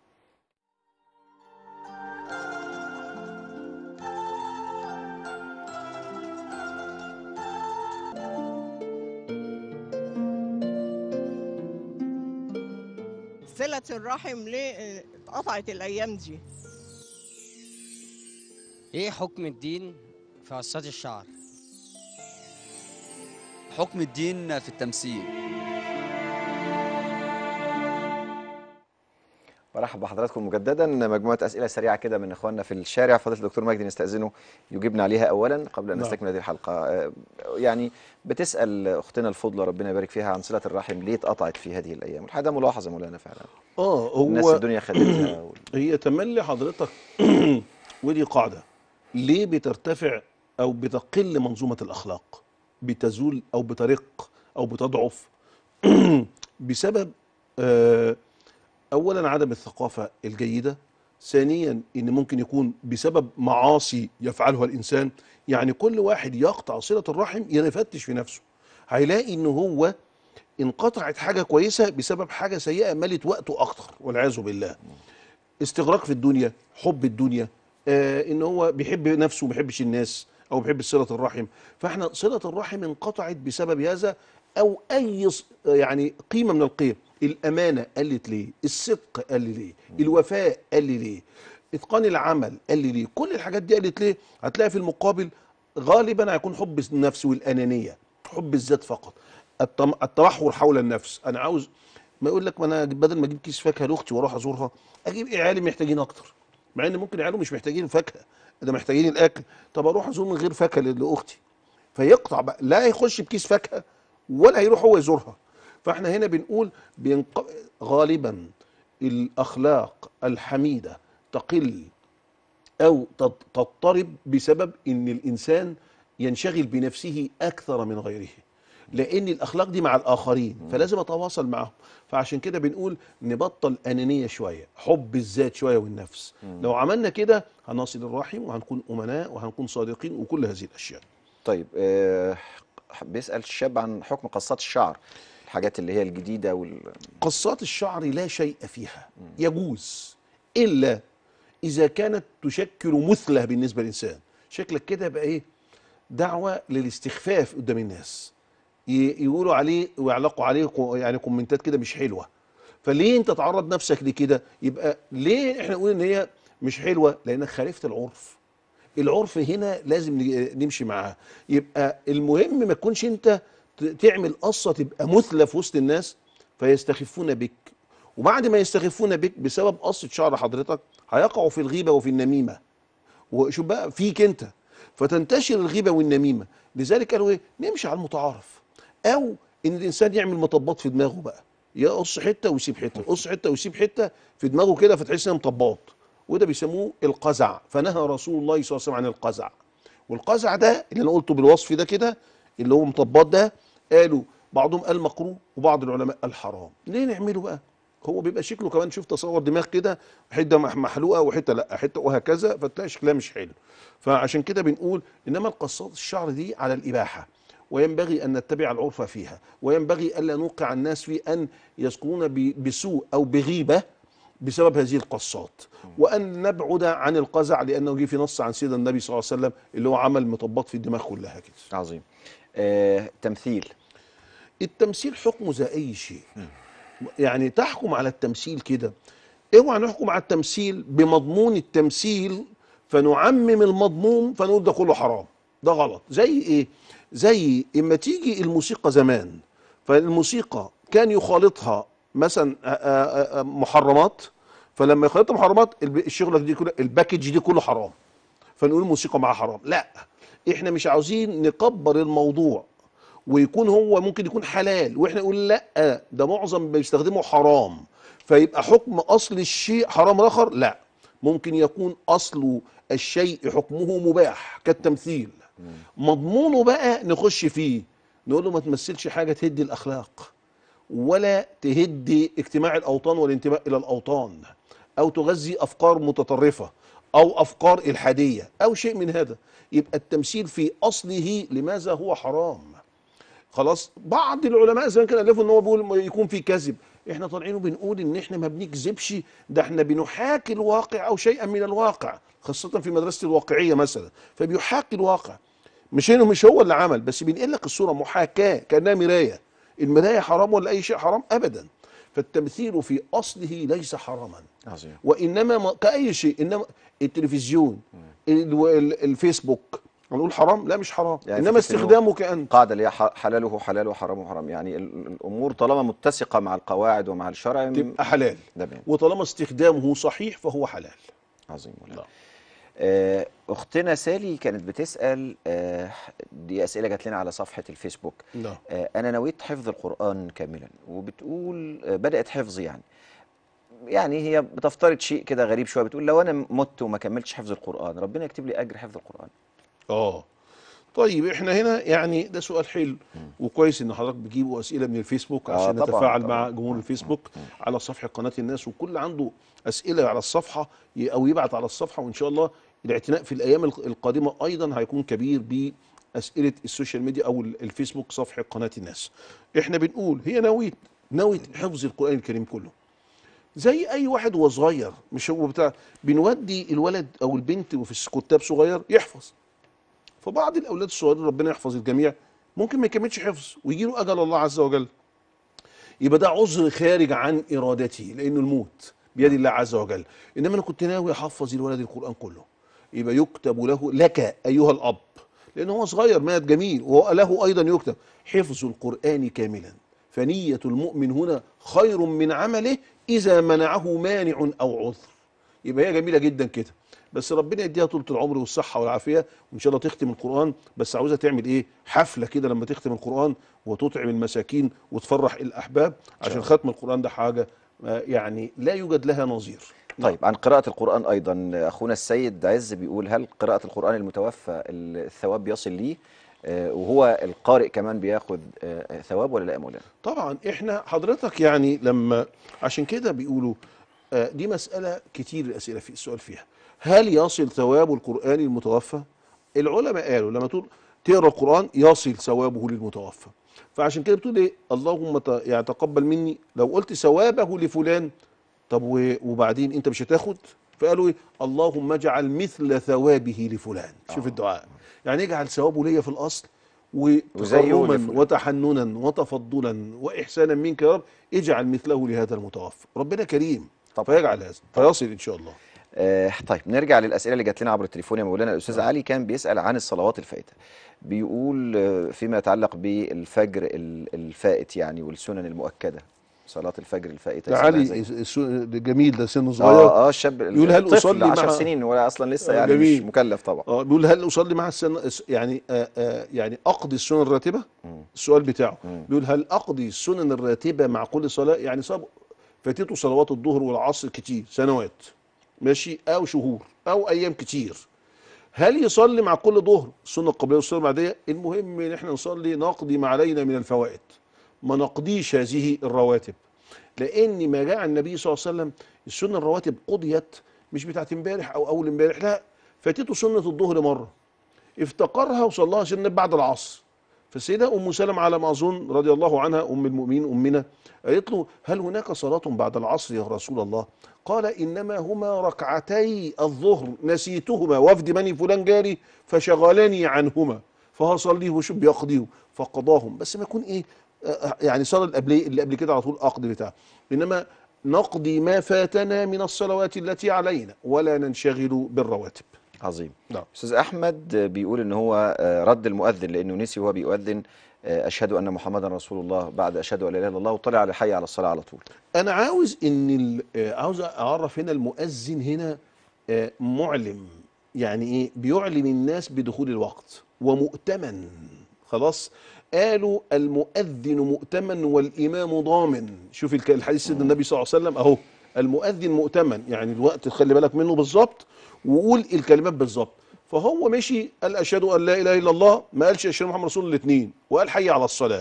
صلة الرحم ليه اتقطعت الأيام دي ايه حكم الدين في قصات الشعر حكم الدين في التمثيل برحب بحضراتكم مجددا مجموعه اسئله سريعه كده من اخواننا في الشارع فضيله الدكتور مجدي نستاذنه يجيبنا عليها اولا قبل ان نعم. نستكمل هذه الحلقه آه، يعني بتسال اختنا الفضله ربنا يبارك فيها عن صله الرحم ليه اتقطعت في هذه الايام والحقيقه ده ملاحظه مولانا فعلا اه الناس هو الدنيا خدتها وال- هي تملي حضرتك ودي قاعدة ليه بترتفع أو بتقل منظومة الأخلاق بتزول أو بترق أو بتضعف بسبب آه، أولا عدم الثقافة الجيدة ثانيا ان ممكن يكون بسبب معاصي يفعلها الانسان يعني كل واحد يقطع صله الرحم يفتش في نفسه هيلاقي ان هو انقطعت حاجه كويسه بسبب حاجه سيئه ملت وقته اكتر والعياذ بالله استغراق في الدنيا حب الدنيا آه ان هو بيحب نفسه وما بيحبش الناس او بيحب صله الرحم فاحنا صله الرحم انقطعت بسبب هذا او اي ص- يعني قيمه من القيم الامانه قلت ليه الصدق قل ليه الوفاء قل ليه اتقان العمل قل ليه كل الحاجات دي قلت ليه هتلاقي في المقابل غالبا هيكون حب النفس والانانيه حب الذات فقط التم- التمحور حول النفس انا عاوز ما يقول لك ما انا بدل ما اجيب كيس فاكهه لاختي واروح ازورها اجيب عيالي محتاجين اكتر مع ان ممكن عياله مش محتاجين فاكهه ده محتاجين الاكل طب اروح ازور من غير فاكهه ل- لاختي فيقطع بقى لا هيخش بكيس فاكهه ولا هيروح هو يزورها فاحنا هنا بنقول بينق... غالبا الاخلاق الحميده تقل او تض- تضطرب بسبب ان الانسان ينشغل بنفسه اكثر من غيره لان الاخلاق دي مع الاخرين فلازم اتواصل معهم فعشان كده بنقول نبطل انانيه شويه حب الذات شويه والنفس لو عملنا كده هنصل الرحم وهنكون امناء وهنكون صادقين وكل هذه الاشياء طيب آه بيسال الشاب عن حكم قصات الشعر الحاجات اللي هي الجديده وال... قصات الشعر لا شيء فيها يجوز الا اذا كانت تشكل مثله بالنسبه للانسان شكلك كده يبقى ايه دعوه للاستخفاف قدام الناس ي- يقولوا عليه ويعلقوا عليه كو- يعني كومنتات كده مش حلوه فليه انت تعرض نفسك لكده يبقى ليه احنا نقول ان هي مش حلوه لانك خالفت العرف العرف هنا لازم ن- نمشي معاه يبقى المهم ما تكونش انت ت- تعمل قصه تبقى مثلى في وسط الناس فيستخفون بك وبعد ما يستخفون بك بسبب قصه شعر حضرتك هيقعوا في الغيبه وفي النميمه وشوف بقى فيك انت فتنتشر الغيبه والنميمه لذلك قالوا ايه نمشي على المتعارف او ان الانسان يعمل مطبات في دماغه بقى يقص حته ويسيب حته يقص حته ويسيب حته في دماغه كده فتحس انها مطبات وده بيسموه القزع فنهى رسول الله صلى الله عليه وسلم عن القزع والقزع ده اللي انا قلته بالوصف ده كده اللي هو مطبات ده قالوا بعضهم قال مكروه وبعض العلماء قال حرام ليه نعمله بقى هو بيبقى شكله كمان شوف تصور دماغ كده حته مح- محلوقه وحته لا حته وهكذا فتلاقي شكلها مش حلو فعشان كده بنقول انما القصات الشعر دي على الاباحه وينبغي ان نتبع العرف فيها وينبغي الا نوقع الناس في ان يذكرون ب- بسوء او بغيبه بسبب هذه القصات وان نبعد عن القزع لانه جه في نص عن سيدنا النبي صلى الله عليه وسلم اللي هو عمل مطبات في الدماغ كلها كده عظيم آه، تمثيل التمثيل حكمه زي اي شيء يعني تحكم على التمثيل كده اوعى نحكم على التمثيل بمضمون التمثيل فنعمم المضمون فنقول ده كله حرام ده غلط زي ايه زي اما تيجي الموسيقى زمان فالموسيقى كان يخالطها مثلا آه، آه، آه، محرمات فلما يخالطها محرمات الب- الشغله دي كلها الباكج دي كله حرام فنقول الموسيقى معاها حرام لا احنا مش عاوزين نكبر الموضوع ويكون هو ممكن يكون حلال واحنا نقول لا ده معظم بيستخدمه حرام فيبقى حكم اصل الشيء حرام اخر لا ممكن يكون اصل الشيء حكمه مباح كالتمثيل مضمونه بقى نخش فيه نقول له ما تمثلش حاجه تهدي الاخلاق ولا تهدي اجتماع الاوطان والانتماء الى الاوطان او تغذي افكار متطرفه او افكار الحاديه او شيء من هذا يبقى التمثيل في اصله لماذا هو حرام خلاص بعض العلماء زمان كانوا الفوا ان هو بيقول ما يكون في كذب احنا طالعين وبنقول ان احنا ما بنكذبش ده احنا بنحاكي الواقع او شيئا من الواقع خاصه في مدرسه الواقعيه مثلا فبيحاكي الواقع مش انه مش هو اللي عمل بس بينقل لك الصوره محاكاه كانها مرايه المرايه حرام ولا اي شيء حرام ابدا فالتمثيل في اصله ليس حراما عظيم وانما ما- كاي شيء انما التلفزيون ال- ال- الفيسبوك هنقول حرام لا مش حرام يعني انما فكرة إنه استخدامه كان قاعدة اللي هي ح- حلاله حلال وحرامه حرام يعني ال- الأمور طالما متسقة مع القواعد ومع الشرع تبقى حلال تمام وطالما استخدامه صحيح فهو حلال عظيم ولا آه، أختنا سالي كانت بتسأل آه، دي أسئلة جات لنا على صفحة الفيسبوك نعم آه، أنا نويت حفظ القرآن كاملا وبتقول آه، بدأت حفظ يعني يعني هي بتفترض شيء كده غريب شوية بتقول لو أنا مت وما كملتش حفظ القرآن ربنا يكتب لي أجر حفظ القرآن اه طيب احنا هنا يعني ده سؤال حلو وكويس ان حضرتك بتجيبوا اسئله من الفيسبوك آه، عشان طبعاً، نتفاعل طبعاً. مع جمهور الفيسبوك على صفحه قناه الناس وكل عنده اسئله على الصفحه ي- او يبعت على الصفحه وان شاء الله الاعتناء في الايام الق- القادمه ايضا هيكون كبير باسئله السوشيال ميديا او ال- الفيسبوك صفحه قناه الناس احنا بنقول هي نويت نويت حفظ القران الكريم كله زي اي واحد وهو صغير مش هو بتاع بنودي الولد او البنت وفي كتاب صغير يحفظ فبعض الاولاد الصغيرين ربنا يحفظ الجميع ممكن ما يكملش حفظ ويجي له اجل الله عز وجل يبقى ده عذر خارج عن ارادته لانه الموت بيد الله عز وجل انما انا كنت ناوي احفظ الولد القران كله يبقى يكتب له لك ايها الاب لان هو صغير مات جميل وله ايضا يكتب حفظ القران كاملا فنيه المؤمن هنا خير من عمله اذا منعه مانع او عذر يبقى هي جميله جدا كده بس ربنا يديها طولة العمر والصحة والعافية وإن شاء الله تختم القرآن بس عاوزة تعمل إيه حفلة كده لما تختم القرآن وتطعم المساكين وتفرح الأحباب عشان ختم القرآن ده حاجة آه، يعني لا يوجد لها نظير طيب عن قراءة القرآن أيضا أخونا السيد عز بيقول هل قراءة القرآن المتوفى الثواب بيصل ليه آه، وهو القارئ كمان بياخد آه، ثواب ولا لا يا مولانا؟ طبعا احنا حضرتك يعني لما عشان كده بيقولوا آه، دي مسألة كتير الأسئلة في السؤال فيها هل يصل ثواب القرآن المتوفى العلماء قالوا لما تقول تقرا القرآن يصل ثوابه للمتوفى فعشان كده بتقول ايه اللهم ت- يعني تقبل مني لو قلت ثوابه لفلان طب و- وبعدين انت مش هتاخد فقالوا ايه اللهم اجعل مثل ثوابه لفلان شوف الدعاء يعني اجعل ثوابه ليا في الاصل وزيه وتكرما لفلان. وتحننا وتفضلا واحسانا منك يا رب اجعل مثله لهذا المتوفى ربنا كريم فيجعل هذا فيصل ان شاء الله آه طيب نرجع للاسئله اللي جات لنا عبر التليفون يا مولانا الاستاذ علي كان بيسال عن الصلوات الفائته بيقول آه، فيما يتعلق بالفجر ال- الفائت يعني والسنن المؤكده صلاه الفجر الفائته ده يسمى علي زي- الس- جميل ده سنه صغير اه اه الشاب يقول هل الطفل اصلي 10 مع سنين ولا اصلا لسه آه، يعني مش جميل. مكلف طبعا اه بيقول هل اصلي مع السنه يعني آه آه يعني اقضي السنن الراتبه السؤال بتاعه بيقول هل اقضي السنن الراتبه مع كل صلاه يعني صاب فاتته صلوات الظهر والعصر كتير سنوات ماشي او شهور او ايام كتير هل يصلي مع كل ظهر السنه القبليه والسنه البعديه المهم ان احنا نصلي نقضي ما علينا من الفوائد ما نقضيش هذه الرواتب لان ما جاء عن النبي صلى الله عليه وسلم السنه الرواتب قضيت مش بتاعت امبارح او اول امبارح لا فاتته سنه الظهر مره افتقرها وصلاها سنه بعد العصر فالسيده ام سلمة على ما اظن رضي الله عنها ام المؤمنين امنا قالت له هل هناك صلاه بعد العصر يا رسول الله قال انما هما ركعتي الظهر نسيتهما وفد بني فلان جاري فشغلني عنهما فهصليه وشوف بيقضيه فقضاهم بس ما يكون ايه آه، يعني صلاه اللي قبل اللي قبل كده على طول اقضي بتاعه انما نقضي ما فاتنا من الصلوات التي علينا ولا ننشغل بالرواتب عظيم نعم استاذ احمد بيقول ان هو آه، رد المؤذن لانه نسي وهو بيؤذن آه، اشهد ان محمدا رسول الله بعد اشهد ان لا اله الا الله وطلع على حي على الصلاه على طول انا عاوز ان ال- آه، عاوز اعرف هنا المؤذن هنا آه، معلم يعني ايه بيعلم الناس بدخول الوقت ومؤتمن خلاص قالوا المؤذن مؤتمن والامام ضامن شوف الك- الحديث سيدنا النبي صلى الله عليه وسلم اهو المؤذن مؤتمن يعني الوقت خلي بالك منه بالظبط وقول الكلمات بالظبط فهو مشي قال اشهد ان لا اله الا الله ما قالش اشهد محمد رسول الله الاثنين وقال حي على الصلاه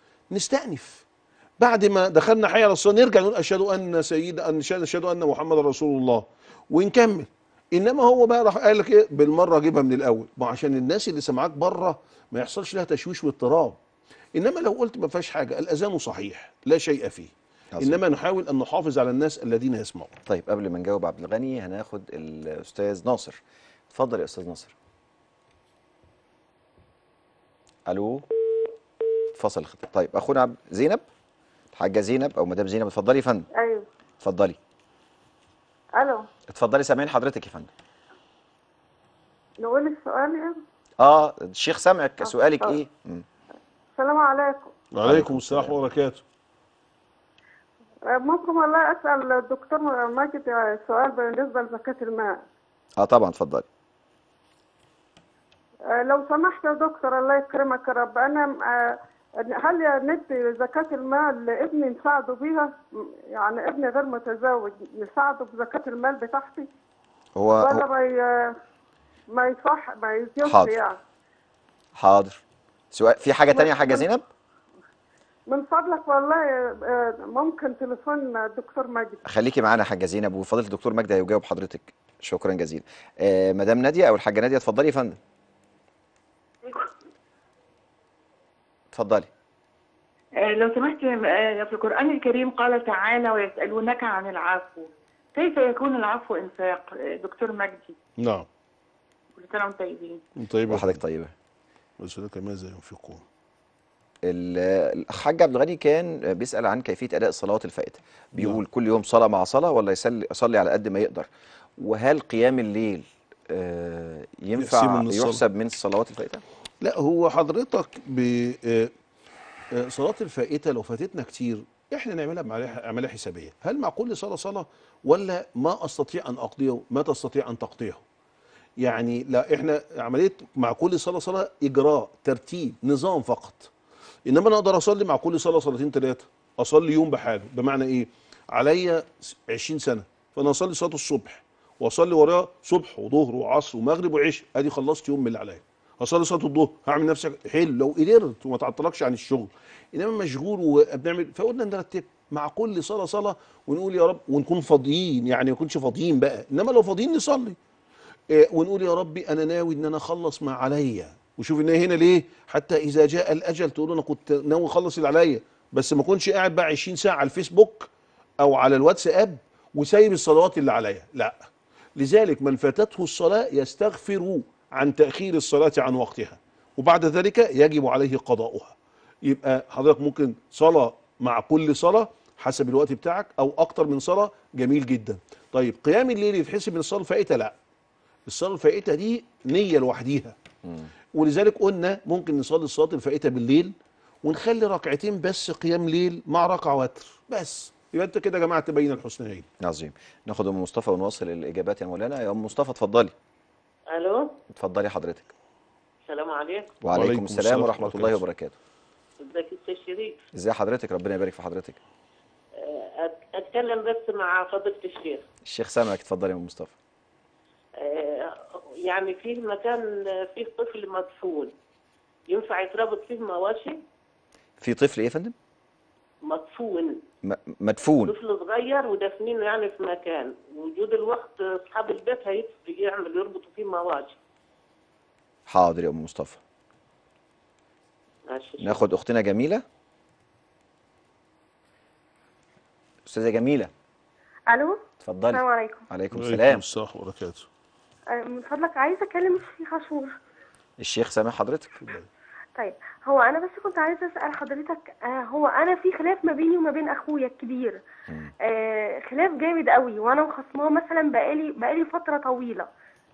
نستأنف بعد ما دخلنا حي على الصلاه نرجع نقول اشهد ان سيد ان اشهد ان محمد رسول الله ونكمل انما هو بقى راح قال لك ايه بالمره اجيبها من الاول ما عشان الناس اللي سمعاك بره ما يحصلش لها تشويش واضطراب انما لو قلت ما فيهاش حاجه الاذان صحيح لا شيء فيه عظيم. انما نحاول ان نحافظ على الناس الذين يسمعون طيب قبل ما نجاوب عبد الغني هناخد الاستاذ ناصر اتفضل يا استاذ ناصر الو اتفصل الخطاب طيب اخونا عبد زينب الحاجه زينب او مدام زينب اتفضلي يا فندم ايوه اتفضلي الو اتفضلي سامعين حضرتك يا فندم نقول السؤال يعني اه الشيخ سامعك سؤالك آه. ايه مم. السلام عليكم وعليكم السلام وبركاته آه، ممكن والله اسال الدكتور ماجد سؤال بالنسبه لزكاه الماء اه طبعا اتفضلي آه، لو سمحت يا دكتور الله يكرمك يا رب انا آه، هل ندي زكاة المال لابني نساعده بيها؟ يعني ابني غير متزوج نساعده بزكاة المال بتاعتي؟ هو, ولا هو ما ي... ما يصح ما يزيدش حاضر. يعني حاضر سؤال في حاجه تانية يا حاجه زينب من فضلك والله آه، ممكن تليفون الدكتور ماجد خليكي معانا يا حاجه زينب وفضيله الدكتور مجدي هيجاوب حضرتك شكرا جزيلا آه مدام ناديه او الحاجه ناديه اتفضلي يا فندم اتفضلي آه، لو سمحت آه، في القرآن الكريم قال تعالى ويسألونك عن العفو كيف يكون العفو إنفاق آه، دكتور مجدي نعم كل سنة وانتم طيبين طيب وحضرتك طيبه وسلك ماذا ينفقون ال- الحاج عبد الغني كان بيسال عن كيفيه اداء الصلوات الفائته بيقول كل يوم صلاه مع صلاه ولا يصلي يصلي على قد ما يقدر وهل قيام الليل آه يحسبه ينفع من الصلاة. يحسب من الصلوات الفائته لا هو حضرتك ب آه، آه، صلاة الفائتة لو فاتتنا كتير احنا نعملها بعملية عملية حسابية هل مع كل صلاة صلاة ولا ما استطيع ان اقضيه ما تستطيع ان تقضيه يعني لا احنا عملية مع كل صلاة صلاة اجراء ترتيب نظام فقط انما انا اقدر اصلي مع كل صلاة صلاتين ثلاثة اصلي يوم بحاله بمعنى ايه عليا 20 سنة فانا اصلي صلاة الصبح واصلي وراها صبح وظهر وعصر ومغرب وعشاء ادي خلصت يوم من اللي عليا هصلي صلاه الظهر هعمل نفسك حلو لو قدرت وما تعطلكش عن الشغل انما مشغول وبنعمل فقلنا نرتب مع كل صلاه صلاه ونقول يا رب ونكون فاضيين يعني ما نكونش فاضيين بقى انما لو فاضيين نصلي إيه، ونقول يا ربي انا ناوي ان انا اخلص ما عليا وشوف ان هي هنا ليه حتى اذا جاء الاجل تقول انا كنت ناوي اخلص اللي عليا بس ما كنتش قاعد بقى 20 ساعه على الفيسبوك او على الواتساب وسايب الصلوات اللي عليا لا لذلك من فاتته الصلاة يستغفر عن تأخير الصلاة عن وقتها وبعد ذلك يجب عليه قضاؤها يبقى حضرتك ممكن صلاة مع كل صلاة حسب الوقت بتاعك أو أكتر من صلاة جميل جدا طيب قيام الليل يتحسب من الصلاة الفائتة لا الصلاة الفائتة دي نية لوحديها ولذلك قلنا ممكن نصلي الصلاة الفائتة بالليل ونخلي ركعتين بس قيام ليل مع ركعة وتر بس يبقى انت كده جمعت بين الحسنيين عظيم ناخد ام مصطفى ونواصل الاجابات يا مولانا يا ام مصطفى اتفضلي الو اتفضلي حضرتك السلام عليكم وعليكم, وعليكم السلام السلام ورحمه ورحمة الله الله وبركاته ازيك يا استاذ شريف ازي حضرتك ربنا يبارك في حضرتك آه، أت- اتكلم بس مع فضيله الشيخ الشيخ سامعك اتفضلي يا ام مصطفى آه، يعني في مكان فيه طفل مدفون ينفع يتربط فيه مواشي في طفل ايه يا فندم مدفون م- مدفون طفل صغير ودافنينه يعني في مكان وجود الوقت اصحاب البيت هيت- يعمل يربطوا فيه مواشي حاضر يا ام مصطفى ماشي ناخد اختنا جميله استاذه جميله الو اتفضلي السلام عليكم عليكم وعليكم السلام السلام وبركاته آه، من فضلك عايزه اكلم الشيخ عاشور الشيخ سامع حضرتك طيب هو انا بس كنت عايزه اسال حضرتك آه هو انا في خلاف ما بيني وما بين اخويا الكبير آه خلاف جامد قوي وانا مخصماه مثلا بقالي بقالي فتره طويله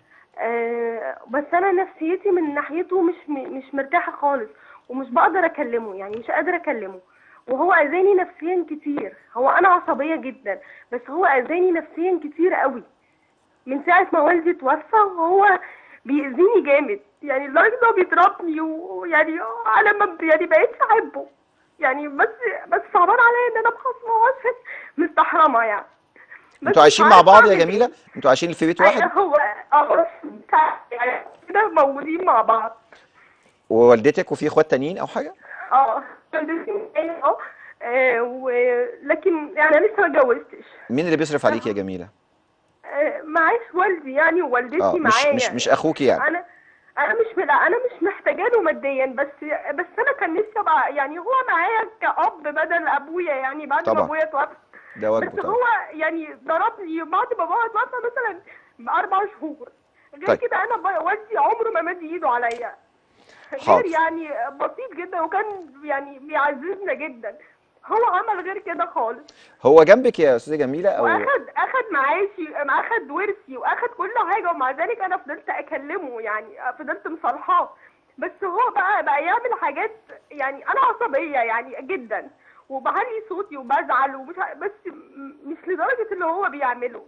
آه بس انا نفسيتي من ناحيته مش م- مش مرتاحه خالص ومش بقدر اكلمه يعني مش قادره اكلمه وهو اذاني نفسيا كتير هو انا عصبيه جدا بس هو اذاني نفسيا كتير قوي من ساعه ما والدي توفى وهو بيأذيني جامد يعني لدرجه إن هو بيضربني ويعني انا ما يعني بقيتش احبه يعني بس بس صعبان عليا ان انا بخصمه عشان مستحرمه يعني بس انتوا عايشين مش مع عارفة بعض يا أعمل جميله إيه. انتوا عايشين في بيت واحد هو اه يعني كده موجودين مع بعض ووالدتك وفي اخوات تانيين او حاجه اه والدتي معايا اه آه، ولكن يعني انا لسه ما اتجوزتش مين اللي بيصرف عليك يا جميله آه، معاش والدي يعني ووالدتي اه مش معايا مش مش اخوك يعني انا انا مش لا انا مش محتاجه له ماديا بس بس انا كان نفسي ابقى يعني هو معايا كأب بدل ابويا يعني بعد طبعا. ما ابويا توفى ده واجبه بس طبعا هو يعني ضربني بعد ما بابا توفى مثلا باربع شهور غير طيب. كده انا ب- والدي عمره ما مد ايده عليا حاضر. غير يعني بسيط جدا وكان يعني بيعززنا جدا هو عمل غير كده خالص هو جنبك يا استاذه جميله او واخد اخد معاشي اخد ورثي واخد كل حاجه ومع ذلك انا فضلت اكلمه يعني فضلت مصالحاه بس هو بقى بقى يعمل حاجات يعني انا عصبيه يعني جدا وبعلي صوتي وبزعل ومش ع- بس م- مش لدرجه اللي هو بيعمله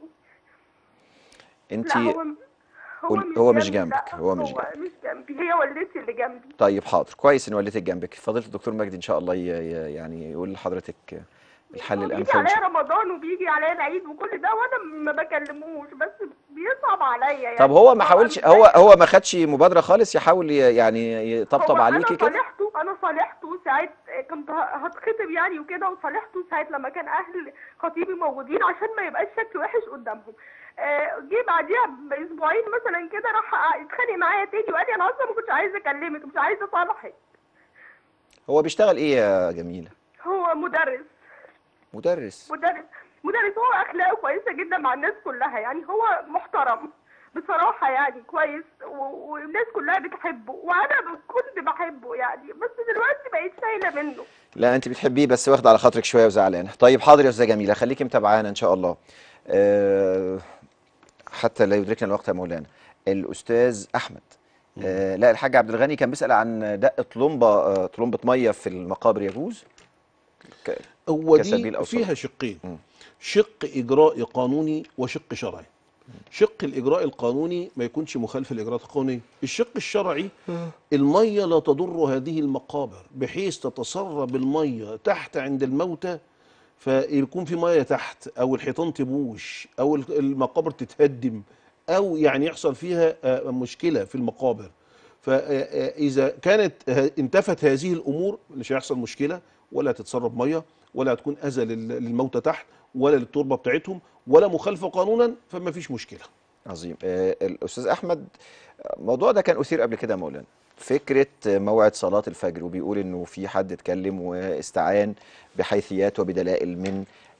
انت لا هو هو قول- هو مش جنبي، جنبك، لا، هو مش هو مش جنبي هي والدتي اللي جنبي طيب حاضر كويس ان والدتك جنبك فضيله الدكتور مجدي ان شاء الله ي- ي- يعني يقول لحضرتك الحل بيجي الامثل إن عليا شاء- رمضان وبيجي عليا العيد وكل ده وانا ما بكلموش بس بيصعب عليا يعني طب هو ما هو حاولش مش هو هو ما خدش مبادره خالص يحاول ي- يعني يطبطب هو عليكي انا كده صالحته انا صالحته ساعه كنت ه- هتخطب يعني وكده وصالحته ساعه لما كان اهل خطيبي موجودين عشان ما يبقاش شكله وحش قدامهم آه، جه بعديها باسبوعين مثلا كده راح يتخانق معايا تاني وقال لي انا اصلا ما كنتش عايزه اكلمك مش عايزه اصالحك هو بيشتغل ايه يا جميله هو مدرس مدرس مدرس مدرس هو اخلاقه كويسه جدا مع الناس كلها يعني هو محترم بصراحه يعني كويس و- والناس كلها بتحبه وانا كنت بحبه يعني بس دلوقتي بقيت شايله منه لا انت بتحبيه بس واخد على خاطرك شويه وزعلانه طيب حاضر يا استاذه جميله خليكي متابعانا ان شاء الله أه حتى لا يدركنا الوقت يا مولانا الاستاذ احمد أه لا الحاج عبد الغني كان بيسال عن دق طلمبه أه طلمبه ميه في المقابر يجوز ك- هو كسبيل دي أو فيها صدقة. شقين شق إجراء قانوني وشق شرعي شق الإجراء القانوني ما يكونش مخالف الإجراءات القانونية الشق الشرعي المية لا تضر هذه المقابر بحيث تتسرب المية تحت عند الموتى فيكون في مية تحت أو الحيطان تبوش أو المقابر تتهدم أو يعني يحصل فيها آه، مشكلة في المقابر فإذا كانت ه- انتفت هذه الأمور مش هيحصل مشكلة ولا تتسرب مية ولا هتكون أذى لل- للموتى تحت ولا للتربة بتاعتهم ولا مخالفة قانونا فما فيش مشكلة عظيم أه الاستاذ احمد الموضوع ده كان اثير قبل كده يا مولانا فكره موعد صلاه الفجر وبيقول انه في حد اتكلم واستعان بحيثيات وبدلائل من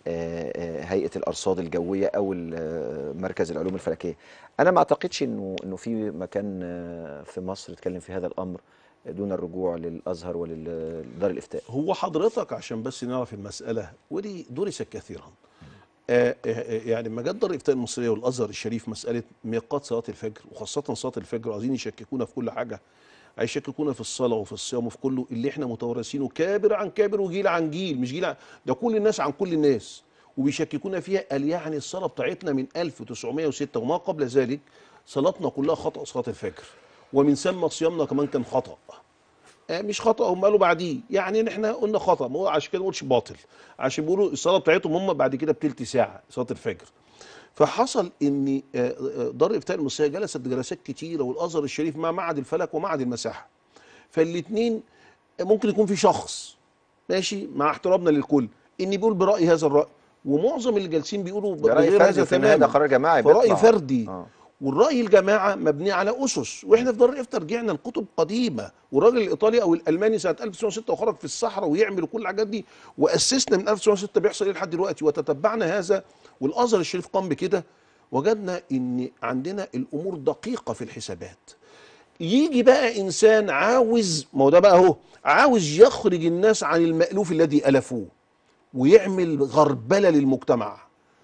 آه، آه، هيئه الارصاد الجويه او ال- آه، مركز العلوم الفلكيه انا ما اعتقدش انه انه في مكان آه، في مصر اتكلم في هذا الامر دون الرجوع للازهر ولدار الافتاء هو حضرتك عشان بس نعرف المسألة ودي درست كثيرا آه، آه، آه، يعني لما جت دار الافتاء المصريه والازهر الشريف مساله ميقات صلاه الفجر وخاصه صلاه الفجر عايزين يشككونا في كل حاجه هيشككونا في الصلاه وفي الصيام وفي كله اللي احنا متوارثينه كابر عن كابر وجيل عن جيل مش جيل عن ده كل الناس عن كل الناس وبيشككونا فيها قال يعني الصلاه بتاعتنا من 1906 وما قبل ذلك صلاتنا كلها خطا صلاه الفجر ومن ثم صيامنا كمان كان خطأ آه، مش خطا هم قالوا بعديه يعني إن احنا قلنا خطا ما هو عشان كده ما قلتش باطل عشان بيقولوا الصلاه بتاعتهم هم بعد كده بتلت ساعه صلاه الفجر فحصل ان آه، آه، دار الافتاء المصريه جلست جلسات كتيره والازهر الشريف مع معهد الفلك ومعهد المساحه فالاثنين ممكن يكون في شخص ماشي مع احترامنا للكل ان بيقول براي هذا الراي ومعظم اللي جالسين بيقولوا ده رأي بغير فردي هذا وفي النهاية ده تماما قرار جماعي فرأي بيطلع. فردي آه. والرأي الجماعة مبني على أسس وإحنا في دار الإفتاء رجعنا لكتب قديمة والراجل الإيطالي أو الألماني سنة 1906 وخرج في الصحراء ويعمل كل الحاجات دي وأسسنا من 1906 بيحصل إيه لحد دلوقتي وتتبعنا هذا والأزهر الشريف قام بكده وجدنا إن عندنا الأمور دقيقة في الحسابات يجي بقى إنسان عاوز ما هو ده بقى أهو عاوز يخرج الناس عن المألوف الذي ألفوه ويعمل غربلة للمجتمع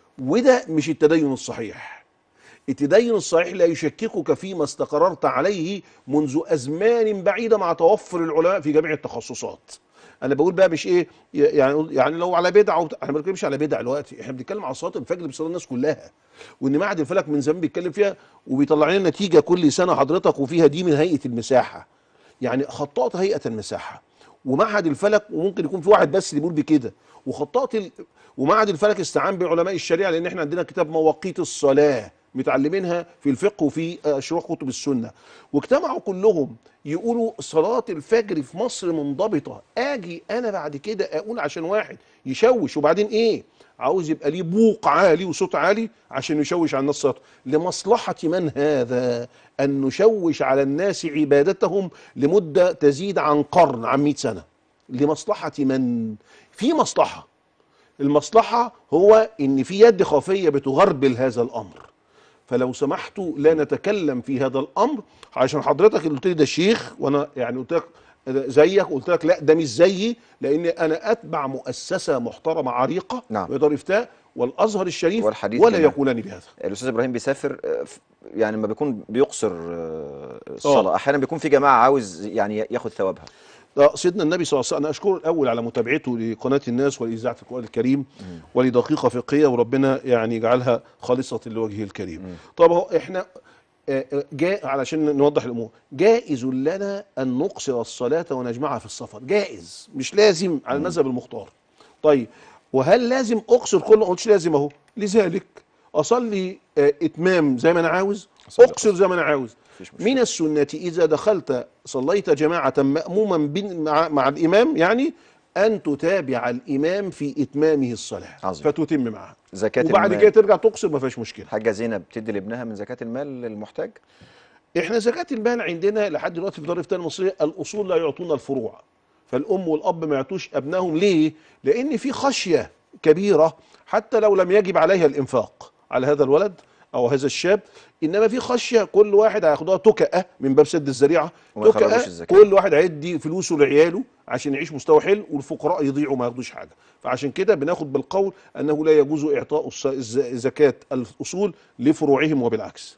وده مش التدين الصحيح التدين الصحيح لا يشككك فيما استقررت عليه منذ أزمان بعيدة مع توفر العلماء في جميع التخصصات انا بقول بقى مش ايه يعني يعني لو على بدعه وبت... احنا ما بنتكلمش على بدع دلوقتي احنا بنتكلم على صلاه الفجر بصلاه الناس كلها وان معهد الفلك من زمان بيتكلم فيها وبيطلع لنا نتيجه كل سنه حضرتك وفيها دي من هيئه المساحه يعني خطأت هيئه المساحه ومعهد الفلك وممكن يكون في واحد بس اللي بيقول بكده وخطأت ال... ومعهد الفلك استعان بعلماء الشريعه لان احنا عندنا كتاب مواقيت الصلاه متعلمينها في الفقه وفي آه، شروح كتب السنه واجتمعوا كلهم يقولوا صلاه الفجر في مصر منضبطه اجي انا بعد كده اقول عشان واحد يشوش وبعدين ايه عاوز يبقى ليه بوق عالي وصوت عالي عشان يشوش على الناس صلاته لمصلحه من هذا ان نشوش على الناس عبادتهم لمده تزيد عن قرن عن 100 سنه لمصلحه من في مصلحه المصلحه هو ان في يد خفيه بتغربل هذا الامر فلو سمحتوا لا نتكلم في هذا الامر عشان حضرتك اللي قلت لي ده شيخ وانا يعني قلت لك زيك قلت لك لا ده مش زيي لان انا اتبع مؤسسه محترمه عريقه نعم. ودار افتاء والازهر الشريف والحديث ولا كمان. يقولان بهذا الاستاذ ابراهيم بيسافر آه، ف- يعني لما بيكون بيقصر آه، الصلاه احيانا بيكون في جماعه عاوز يعني ياخد ثوابها ده سيدنا النبي صلى الله عليه وسلم انا اشكره الاول على متابعته لقناه الناس ولاذاعه القران الكريم ولدقيقه فقهيه وربنا يعني يجعلها خالصه لوجهه الكريم طب هو احنا آه، آه، جاء علشان نوضح الامور جائز لنا ان نقصر الصلاه ونجمعها في السفر جائز مش لازم على المذهب المختار طيب وهل لازم اقصر كله ما قلتش لازم اهو لذلك اصلي آه، اتمام زي ما انا عاوز اقصر زي ما انا عاوز من السنه اذا دخلت صليت جماعه ماموما بين- مع, مع الامام يعني ان تتابع الامام في اتمامه الصلاه عظيم. فتتم معه زكاه وبعد المال. كده ترجع تقصر ما فيهاش مشكله حاجه زينب بتدي لابنها من زكاه المال للمحتاج احنا زكاة المال عندنا لحد دلوقتي في دار الافتاء المصرية الاصول لا يعطون الفروع فالام والاب ما يعطوش ابنائهم ليه؟ لان في خشية كبيرة حتى لو لم يجب عليها الانفاق على هذا الولد او هذا الشاب انما في خشية كل واحد هياخدها تكأة من باب سد الذريعة وما يخرجوش تكأة الزكاة. كل واحد هيدي فلوسه لعياله عشان يعيش مستوى حلو والفقراء يضيعوا ما ياخدوش حاجة فعشان كده بناخد بالقول انه لا يجوز اعطاء الص- الز- زكاة الاصول لفروعهم وبالعكس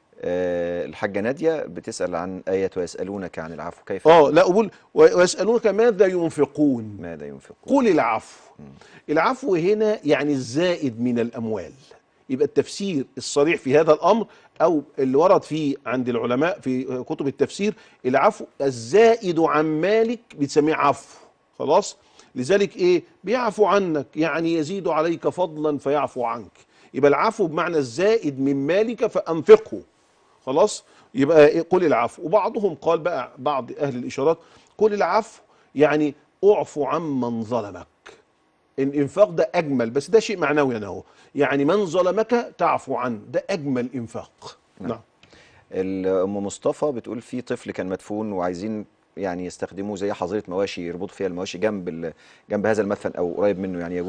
آه، الحاجه ناديه بتسال عن ايه ويسالونك عن العفو كيف اه لا اقول ويسالونك ماذا ينفقون ماذا ينفقون قل العفو العفو هنا يعني الزائد من الاموال يبقى التفسير الصريح في هذا الامر او اللي ورد فيه عند العلماء في كتب التفسير العفو الزائد عن مالك بتسميه عفو خلاص لذلك ايه بيعفو عنك يعني يزيد عليك فضلا فيعفو عنك يبقى العفو بمعنى الزائد من مالك فانفقه خلاص يبقى إيه؟ قل العفو وبعضهم قال بقى بعض اهل الاشارات قل العفو يعني اعفو عمن ظلمك الانفاق ده اجمل بس ده شيء معنوي انا هو يعني من ظلمك تعفو عنه ده اجمل انفاق نعم ام مصطفى بتقول في طفل كان مدفون وعايزين يعني يستخدموه زي حظيره مواشي يربطوا فيها المواشي جنب ال... جنب هذا المدفن او قريب منه يعني يجوز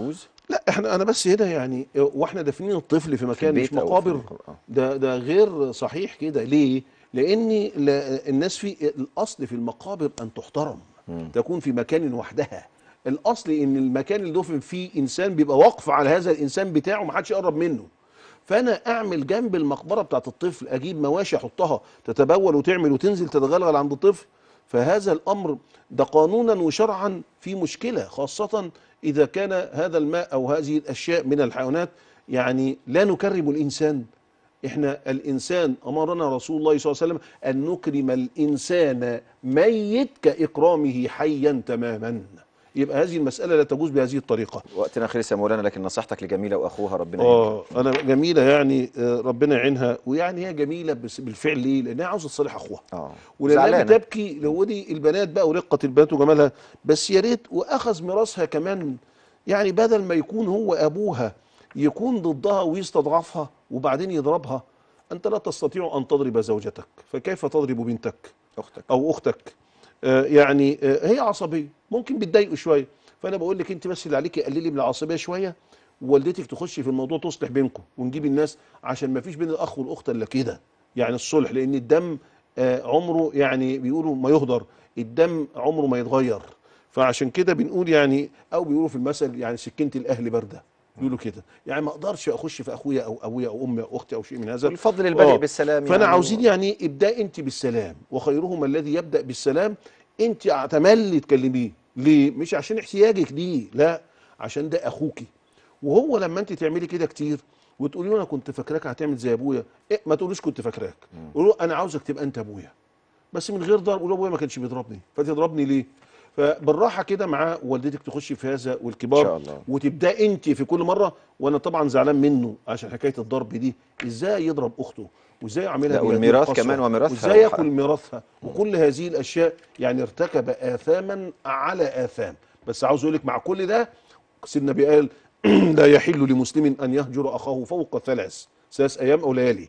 لا احنا انا بس هنا يعني واحنا دافنين الطفل في مكان مش البيت أو في مقابر المقابر، آه. ده ده غير صحيح كده ليه؟ لان لا- الناس في الاصل في المقابر ان تحترم تكون في مكان وحدها الاصل ان المكان اللي دفن فيه انسان بيبقى واقف على هذا الانسان بتاعه ما حدش يقرب منه فانا اعمل جنب المقبره بتاعت الطفل اجيب مواشي احطها تتبول وتعمل وتنزل تتغلغل عند الطفل فهذا الامر ده قانونا وشرعا في مشكله خاصه اذا كان هذا الماء او هذه الاشياء من الحيوانات يعني لا نكرم الانسان احنا الانسان امرنا رسول الله صلى الله عليه وسلم ان نكرم الانسان ميت كاكرامه حيا تماما يبقى هذه المساله لا تجوز بهذه الطريقه وقتنا خلص يا مولانا لكن نصيحتك لجميله واخوها ربنا اه انا جميله يعني آه، ربنا يعينها ويعني هي جميله بس بالفعل ليه؟ لانها عاوزه تصالح اخوها اه ولانها زعلانة. بتبكي لو دي البنات بقى ورقه البنات وجمالها بس يا ريت واخذ ميراثها كمان يعني بدل ما يكون هو ابوها يكون ضدها ويستضعفها وبعدين يضربها انت لا تستطيع ان تضرب زوجتك فكيف تضرب بنتك اختك او اختك آه يعني آه هي عصبيه ممكن بتضايقه شويه فانا بقول لك انت بس اللي عليكي قللي من العصبيه شويه ووالدتك تخش في الموضوع تصلح بينكم ونجيب الناس عشان ما فيش بين الاخ والاخت الا كده يعني الصلح لان الدم آه عمره يعني بيقولوا ما يهدر الدم عمره ما يتغير فعشان كده بنقول يعني او بيقولوا في المثل يعني سكينه الاهل بارده بيقولوا كده يعني ما اقدرش اخش في اخويا او ابويا او امي او اختي او شيء من هذا والفضل البدء آه. بالسلام فانا يعني عاوزين يعني ابدا انت بالسلام وخيرهم الذي يبدا بالسلام انت اعتملي تكلميه ليه مش عشان احتياجك ليه لا عشان ده اخوكي وهو لما انت تعملي كده كتير وتقولي له انا كنت فاكراك هتعمل زي ابويا إيه ما تقوليش كنت فاكراك قولوا له انا عاوزك تبقى انت ابويا بس من غير ضرب قولوا ابويا ما كانش بيضربني فتضربني ليه فبالراحه كده مع والدتك تخش في هذا والكبار إن شاء الله. وتبدا انت في كل مره وانا طبعا زعلان منه عشان حكايه الضرب دي ازاي يضرب اخته وازاي يعملها لا، بهذه والميراث القسوة، كمان وميراثها وازاي وحق- ياكل ميراثها وكل هذه الاشياء يعني ارتكب اثاما على اثام بس عاوز اقول لك مع كل ده سيدنا النبي قال لا يحل لمسلم ان يهجر اخاه فوق ثلاث ثلاث ايام او ليالي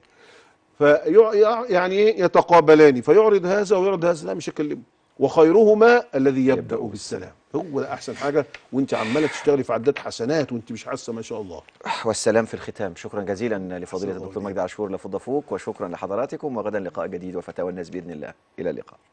فيع يعني ايه يتقابلان فيعرض هذا ويعرض هذا لا مش هكلمه وخيرهما الذي يبدا بالسلام هو ده احسن حاجه وانت عماله تشتغلي في عداد حسنات وانت مش حاسه ما شاء الله والسلام في الختام شكرا جزيلا لفضيله الله الدكتور مجدي عاشور لفض فوق وشكرا لحضراتكم وغدا لقاء جديد وفتاوى الناس باذن الله الى اللقاء